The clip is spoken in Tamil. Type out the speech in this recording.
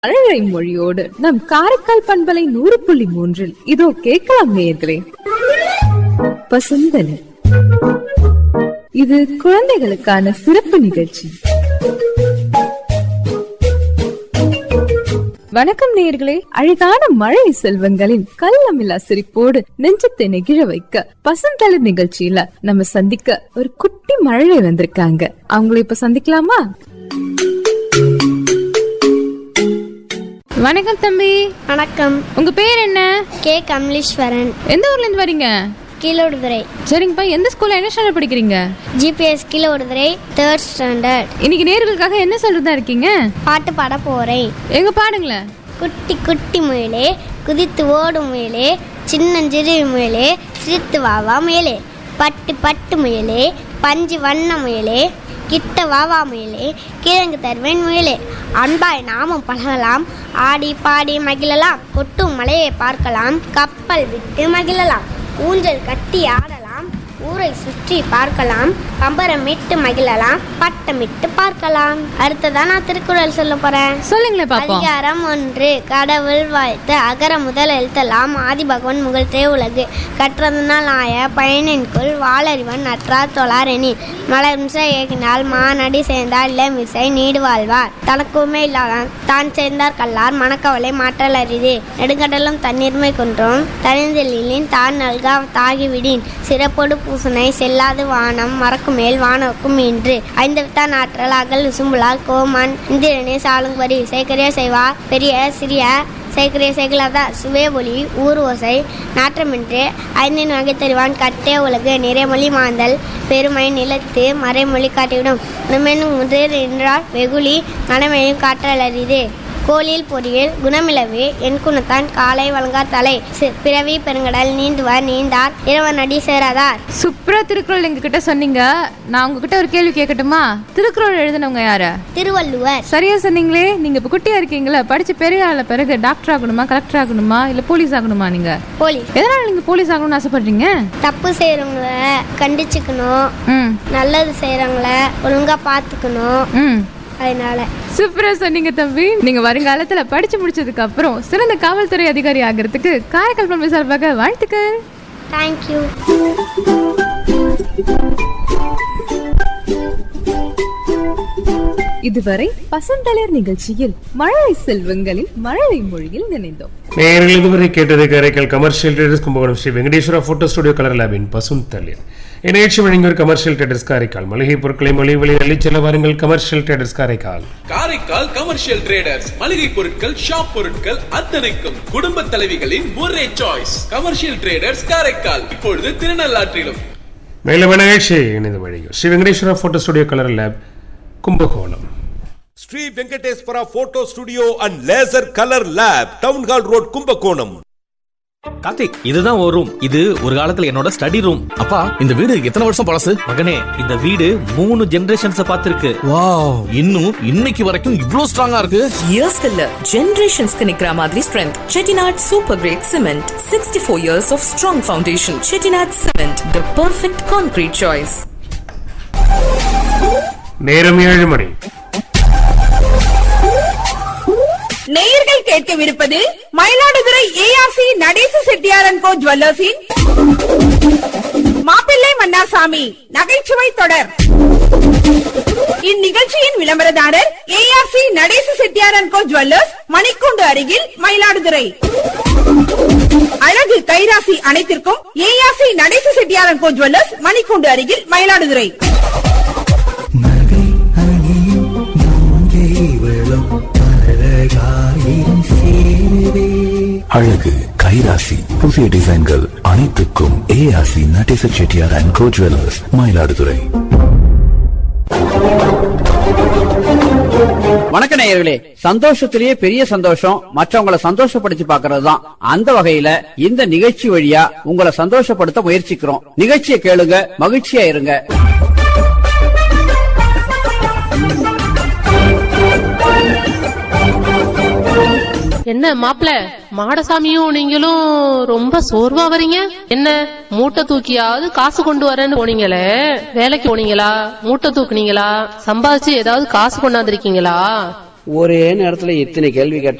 மழலை மொழியோடு நம் காரைக்கால் பண்பலை நூறு புள்ளி மூன்றில் இதோ கேட்கலாம் நேயர்களே பசுந்தனி இது குழந்தைகளுக்கான சிறப்பு நிகழ்ச்சி வணக்கம் நேயர்களே அழகான மழை செல்வங்களின் கள்ளமில்லா சிரிப்போடு நெஞ்சத்தை நெகிழ வைக்க பசுந்தளிர் நிகழ்ச்சியில நம்ம சந்திக்க ஒரு குட்டி மழலை வந்திருக்காங்க அவங்கள இப்ப சந்திக்கலாமா வணக்கம் தம்பி வணக்கம் உங்க பேர் என்ன கே கமலீஸ்வரன் எந்த ஊர்ல இருந்து வரீங்க கீழோடுதுறை சரிங்கப்பா எந்த ஸ்கூல்ல என்ன ஸ்டாண்டர்ட் படிக்கிறீங்க ஜிபிஎஸ் கீழோடுதுறை தேர்ட் ஸ்டாண்டர்ட் இன்னைக்கு நேர்களுக்காக என்ன சொல்றதா இருக்கீங்க பாட்டு பாட போறேன் எங்க பாடுங்களேன் குட்டி குட்டி முயலே குதித்து ஓடும் முயலே சின்னஞ்சிறு முயலே சிரித்து வாவா முயலே பட்டு பட்டு முயலே பஞ்சு வண்ண முயலே கிட்ட வாவா முயலே கிழங்கு தருவேன் முயலே அன்பாய் நாமும் பழகலாம் ஆடி பாடி மகிழலாம் கொட்டும் மலையை பார்க்கலாம் கப்பல் விட்டு மகிழலாம் ஊஞ்சல் கட்டி ஆடலாம் ஊரை சுற்றி பார்க்கலாம் பம்பரமிட்டு மகிழலாம் பட்டமிட்டு பார்க்கலாம் அடுத்ததான் நான் திருக்குறள் சொல்ல போறேன் சொல்லுங்களேன் பாப்போம் அதிகாரம் ஒன்று கடவுள் வாழ்த்து அகர முதல் எழுத்தலாம் ஆதி பகவன் முகழ்த்தே உலகு கற்றதனால் ஆய பயனின்குள் வாளறிவன் நற்றார் தொழாரெனி மலர்மிசை ஏகினால் மானடி சேர்ந்தார் இளமிசை நீடு வாழ்வார் தனக்குமே இல்லாதான் தான் சேர்ந்தார் கல்லார் மனக்கவலை மாற்றல் அரிது நெடுங்கடலும் தண்ணீர்மை குன்றும் தனிந்தெழிலின் தான் நல்கா தாகிவிடின் சிறப்பொடு பூசனை செல்லாது வானம் மறக்கும் மேல் வானோக்கும் இன்று ஐந்து வித்தான் ஆற்றல் அகல் விசும்புலால் கோமான் இந்திரனே சாலும்பரி சேகரிய செய்வார் பெரிய சிறிய சேகரிய சேகலாத சுவே ஒளி ஊர் ஓசை நாற்றமின்றி ஐந்தின் வகை தெரிவான் கட்டே உலகு நிறைமொழி மாந்தல் பெருமை நிலத்து மறைமொழி காட்டிவிடும் உணமெனும் முதல் என்றால் வெகுளி மனமையும் காற்றல் அரிது கோலில் பொறியில் குணமிலவே என் குணத்தான் காலை வழங்கார் தலை சி- பிறவி பெருங்கடல் நீந்துவார் நீந்தார் இரவன் அடி சேராதார் சூப்பரா திருக்குறள் எங்க கிட்ட சொன்னீங்க நான் உங்ககிட்ட ஒரு கேள்வி கேட்கட்டுமா திருக்குறள் எழுதினவங்க யாரு திருவள்ளுவர் சரியா சொன்னீங்களே நீங்க இப்ப குட்டியா இருக்கீங்களா படிச்சு பெரிய ஆள பிறகு டாக்டர் ஆகணுமா கலெக்டர் ஆகணுமா இல்ல போலீஸ் ஆகணுமா நீங்க போலீஸ் எதனால நீங்க போலீஸ் ஆகணும்னு ஆசைப்படுறீங்க தப்பு செய்கிறவங்கள கண்டிச்சுக்கணும் ம் நல்லது செய்கிறவங்கள ஒழுங்கா பார்த்துக்கணும் ம் அதனால சூப்பரா சொன்னீங்க தம்பி நீங்க வருங்காலத்துல படிச்சு முடிச்சதுக்கு அப்புறம் சிறந்த காவல்துறை அதிகாரி ஆகிறதுக்கு காரைக்கால் பண்பு சார்பாக வாழ்த்துக்கள் தேங்க்யூ இதுவரை பசந்தளிர் நிகழ்ச்சியில் மழலை செல்வங்களின் மழலை மொழியில் நினைந்தோம் நேயர்கள் இதுவரை கேட்டது Karaikal commercial traders Kumbakonam Sri Venkateswara photo studio colour லேபின் பசும் தளிர் இந்நிகழ்ச்சி வழங்கியோர் கமர்ஷியல் ட்ரேடர்ஸ் காரைக்கால் மளிகை பொருட்களை மொழி வழி அள்ளிச் செல்ல வாருங்கள் commercial traders Karaikal Karaikal commercial traders மளிகை பொருட்கள் ஷாப் பொருட்கள் அத்தனைக்கும் குடும்ப தலைவிகளின் ஒரே சாய்ஸ் கமர்ஷியல் டிரேடர்ஸ் காரைக்கால் இப்பொழுது திருநள்ளாற்றிலும் மேலும் நிகழ்ச்சி இணைந்து வழங்கியோர் Sri Venkateswara photo studio colour lab Kumbakonam Sri Venkateswara photo studio and laser colour lab town hall road Kumbakonam Karthik இதுதான் ஒரு ரூம் இது ஒரு காலத்துல என்னோட ஸ்டடி ரூம் அப்பா இந்த வீடு எத்தனை வருஷம் பழசு மகனே இந்த வீடு மூணு ஜெனரேஷன்ஸ் பார்த்திருக்கு வாவ் இன்னும் இன்னைக்கு வரைக்கும் இவ்ளோ ஸ்ட்ராங்கா இருக்கு இயர்ஸ்க்கு இல்ல ஜெனரேஷன்ஸ்க்கு நிக்கிற மாதிரி strength Chettinad super grade cement sixty four years of strong foundation Chettinad cement the perfect concrete choice நேரம் ஏழு மணி நேயர்கள் கேட்கவிருப்பது மயிலாடுதுறை ஏஆர்சி நடேச செட்டியாரன் கோ ஜுவல்லர்ஸின் மாப்பிள்ளை மன்னாசாமி நகைச்சுவை தொடர் இந்நிகழ்ச்சியின் விளம்பரதாரர் ஏஆர்சி நடேச செட்டியாரன் கோ ஜுவல்லர்ஸ் மணிக்கூண்டு அருகில் மயிலாடுதுறை அழகு கைராசி அனைத்திற்கும் ஏஆர்சி நடேச செட்டியாரன் கோ ஜுவல்லர்ஸ் மணிக்கூண்டு அருகில் மயிலாடுதுறை அழகு கைராசி புதிய டிசைன்கள் அனைத்துக்கும் ஏஆசி Natesa Chettiar and co jewellers Mayiladuthurai வணக்க நேயர்களே சந்தோஷத்திலேயே பெரிய சந்தோஷம் மற்றவங்கள சந்தோஷப்படுத்தி பாக்குறது தான் அந்த வகையில இந்த நிகழ்ச்சி வழியா உங்களை சந்தோஷப்படுத்த முயற்சிக்கிறோம் நிகழ்ச்சியை கேளுங்க மகிழ்ச்சியா இருங்க என்ன மாப்பிள மாடசாமியும் நீங்களும் ரொம்ப சோர்வா வரீங்க என்ன மூட்டை தூக்கியாவது காசு கொண்டு வரேன்னு போனீங்களே வேலைக்கு போனீங்களா மூட்டை தூக்குனீங்களா சம்பாதிச்சு ஏதாவது காசு கொண்டாந்துருக்கீங்களா ஒரே நேரத்துல இத்தனை கேள்வி கேட்டா